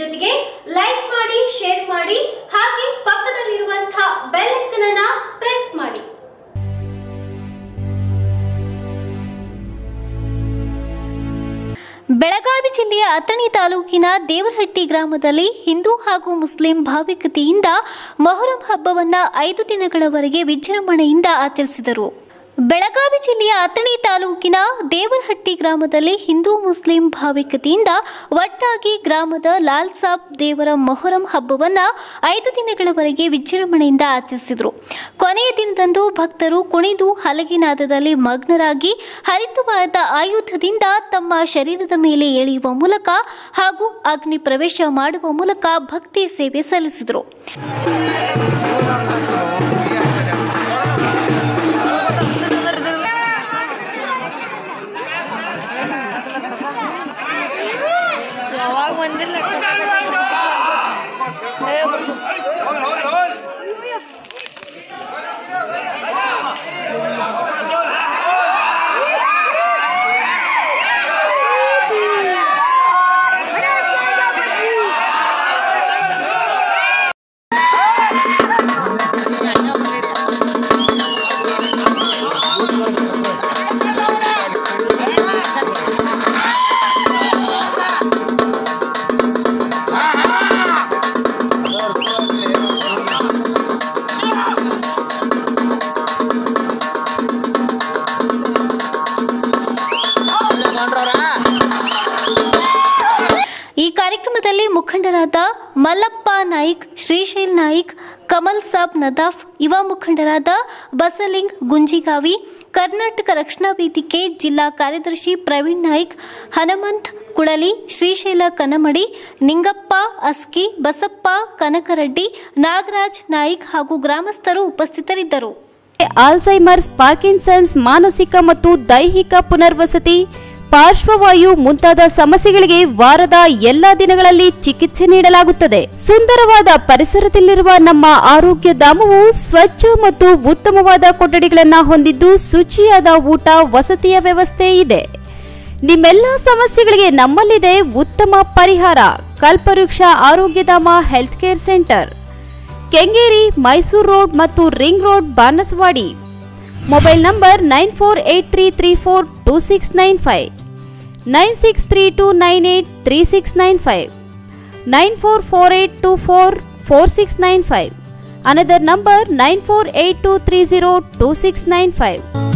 ಜೊತೆಗೆ ಲೈಕ್ ಮಾಡಿ ಶೇರ್ ಮಾಡಿ ಹಾಗೆ ಪಕ್ಕದಲ್ಲಿರುವಂತಹ ಬೆಲ್ ಐಕನ್ ಅನ್ನ ಪ್ರೆಸ್ ಮಾಡಿ ಬೆಳಗಾವಿ ಜಿಲ್ಲೆಯ ಅಥಣಿ ತಾಲೂಕಿನ ದೇವರಹಟ್ಟಿ ಗ್ರಾಮದಲ್ಲಿ ಹಿಂದೂ ಹಾಗೂ ಮುಸ್ಲಿಂ ಭಾವಿಕತೆಯಿಂದ ಮೊಹರಂ ಹಬ್ಬವನ್ನ ಐದು ದಿನಗಳವರೆಗೆ ವಿಜೃಂಭಣೆಯಿಂದ ಆಚರಿಸಿದರು ಬೆಳಗಾವಿ ಜಿಲ್ಲೆಯ ಅಥಣಿ ತಾಲೂಕಿನ ದೇವರಹಟ್ಟಿ ಗ್ರಾಮದಲ್ಲಿ ಹಿಂದೂ ಮುಸ್ಲಿಂ ಭಾವಿಕತೆಯಿಂದ ಒಟ್ಟಾಗಿ ಗ್ರಾಮದ ಲಾಲ್ ಸಾಬ್ ದೇವರ ಮೊಹರಂ ಹಬ್ಬವನ್ನ ಐದು ದಿನಗಳವರೆಗೆ ವಿಜೃಂಭಣೆಯಿಂದ ಆಚರಿಸಿದರು ಕೊನೆಯ ದಿನದಂದು ಭಕ್ತರು ಕುಣಿದು ಹಲಗಿನಾದದಲ್ಲಿ ಮಗ್ನರಾಗಿ ಹರಿತವಾದ ಆಯುಧದಿಂದ ತಮ್ಮ ಶರೀರದ ಮೇಲೆ ಎಳೆಯುವ ಮೂಲಕ ಹಾಗೂ ಅಗ್ನಿ ಪ್ರವೇಶ ಮಾಡುವ ಮೂಲಕ ಭಕ್ತಿ ಸೇವೆ ಸಲ್ಲಿಸಿದರು ಯಾವಾಗ ಬಂದಿಲ್ಲ ಈ ಕಾರ್ಯಕ್ರಮದಲ್ಲಿ ಮುಖಂಡರಾದ ಮಲ್ಲಪ್ಪ ನಾಯ್ಕ್ ಶ್ರೀಶೈಲ್ ನಾಯ್ಕ್ ಕಮಲ್ ಸಾಬ್ ನದಾಫ್ ಯುವ ಮುಖಂಡರಾದ ಬಸಲಿಂಗ್ ಗುಂಜಿಗಾವಿ ಕರ್ನಾಟಕ ರಕ್ಷಣಾ ವೇದಿಕೆ ಜಿಲ್ಲಾ ಕಾರ್ಯದರ್ಶಿ ಪ್ರವೀಣ್ ನಾಯ್ಕ್ ಹನುಮಂತ್ ಕುಳಲಿ ಶ್ರೀಶೈಲ ಕನಮಡಿ ನಿಂಗಪ್ಪ ಅಸ್ಕಿ ಬಸಪ್ಪ ಕನಕರೆಡ್ಡಿ ನಾಗರಾಜ್ ನಾಯ್ಕ್ ಹಾಗೂ ಗ್ರಾಮಸ್ಥರು ಉಪಸ್ಥಿತರಿದ್ದರು ಆಲ್ಝೈಮರ್ಸ್ ಪಾರ್ಕಿನ್ಸನ್ಸ್ ಮಾನಸಿಕ ಮತ್ತು ದೈಹಿಕ ಪುನರ್ವಸತಿ ಪಾರ್ಶ್ವವಾಯು ಮುಂತಾದ ಸಮಸ್ಯೆಗಳಿಗೆ ವಾರದ ಎಲ್ಲಾ ದಿನಗಳಲ್ಲಿ ಚಿಕಿತ್ಸೆ ನೀಡಲಾಗುತ್ತದೆ ಸುಂದರವಾದ ಪರಿಸರದಲ್ಲಿರುವ ನಮ್ಮ ಆರೋಗ್ಯ ಧಾಮವು ಸ್ವಚ್ಛ ಮತ್ತು ಉತ್ತಮವಾದ ಕೊಠಡಿಗಳನ್ನು ಹೊಂದಿದ್ದು ಶುಚಿಯಾದ ಊಟ ವಸತಿಯ ವ್ಯವಸ್ಥೆ ಇದೆ ನಿಮ್ಮೆಲ್ಲ ಸಮಸ್ಯೆಗಳಿಗೆ ನಮ್ಮಲ್ಲಿದೆ ಉತ್ತಮ ಪರಿಹಾರ Kalpavriksha Arogyadhama health care centre Kengeri Mysuru road ಮತ್ತು ring road Banaswadi mobile number nine four eight three three four two six nine five nine six three two nine eight three six nine five nine four four eight two four four six nine five another number nine four eight two three zero two six nine five